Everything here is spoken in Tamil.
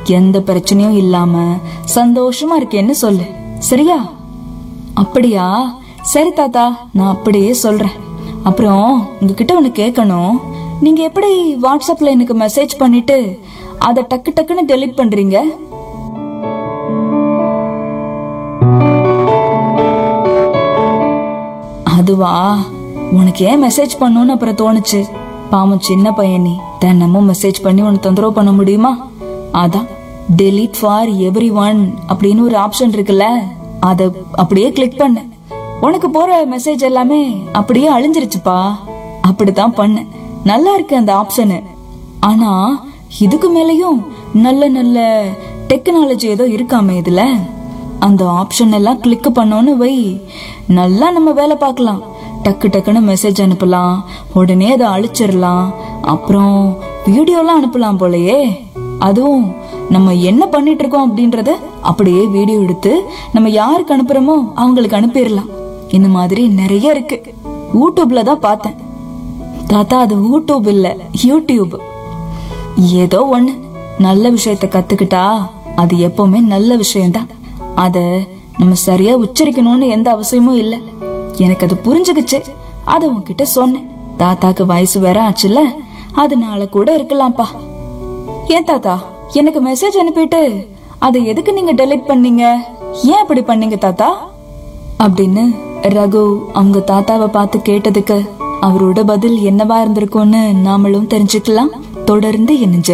எந்த பிரச்சனையும் இல்லாம சந்தோஷமா இருக்கேன்னு சொல்லு சரியா அப்படியா சரி தாத்தா நான் அப்படியே சொல்றேன் அப்புறம் உங்ககிட்ட ஒண்ணு கேட்கணும் நீங்க எப்படி வாட்ஸ்அப்ல எனக்கு மெசேஜ் பண்ணிட்டு அதை டக்கு டக்குன்னு டெலீட் பண்றீங்க அதுவா உனக்கு ஏன் மெசேஜ் பண்ணணும்னு அப்புறம் தோணுச்சு பாவம் சின்ன பையன் நீ தினமும் மெசேஜ் பண்ணி உனக்கு தொந்தரவு பண்ண முடியுமா அதான் delete ஃபார் எவ்ரி ஒன் அப்படின்னு ஒரு ஆப்ஷன் இருக்குல்ல அத அப்படியே கிளிக் பண்ண உனக்கு போற மெசேஜ் எல்லாமே அப்படியே அழிஞ்சிருச்சுப்பா அப்படித்தான் பண்ண நல்லா இருக்கு அந்த ஆப்ஷனு ஆனா இதுக்கு மேலயும் நல்ல நல்ல டெக்னாலஜி ஏதோ இருக்காமே இதுல அந்த ஆப்ஷன் எல்லாம் கிளிக் பண்ணோன்னு வை நல்லா நம்ம வேலை பார்க்கலாம் டக்கு டக்குன்னு மெசேஜ் அனுப்பலாம் உடனே அதை அழிச்சிடலாம் அப்புறம் வீடியோலாம் அனுப்பலாம் போலயே அதுவும் நம்ம என்ன பண்ணிட்டு இருக்கோம் அப்படின்றத அப்படியே வீடியோ எடுத்து நம்ம யாருக்கு அனுப்புறோமோ அவங்களுக்கு அனுப்பிடலாம் இந்த மாதிரி நிறைய இருக்கு யூடியூப்ல தான் பார்த்தேன் தாத்தா அது யூடியூப் இல்ல யூடியூப் ஏதோ ஒண்ணு நல்ல விஷயத்த கத்துக்கிட்டா அது எப்பவுமே நல்ல விஷயம்தான் அத நம்ம சரியா உச்சரிக்கணும்னு எந்த அவசியமும் இல்ல எனக்கு அது புரிஞ்சுக்குச்சு அத உன்கிட்ட சொன்னேன் தாத்தாக்கு வயசு வேற ஆச்சுல்ல அதனால கூட இருக்கலாம்ப்பா ஏன் தாத்தா எனக்கு மெசேஜ் அனுப்பிட்டு அதை எதுக்கு நீங்க டெலீட் பண்ணீங்க ஏன் அப்படி பண்ணீங்க தாத்தா அப்படின்னு ரகு அவங்க தாத்தாவை பார்த்து கேட்டதுக்கு அவரோட பதில் என்னவா இருந்திருக்கும்னு நாமளும் தெரிஞ்சுக்கலாம் தொடர்ந்து இணைஞ்சு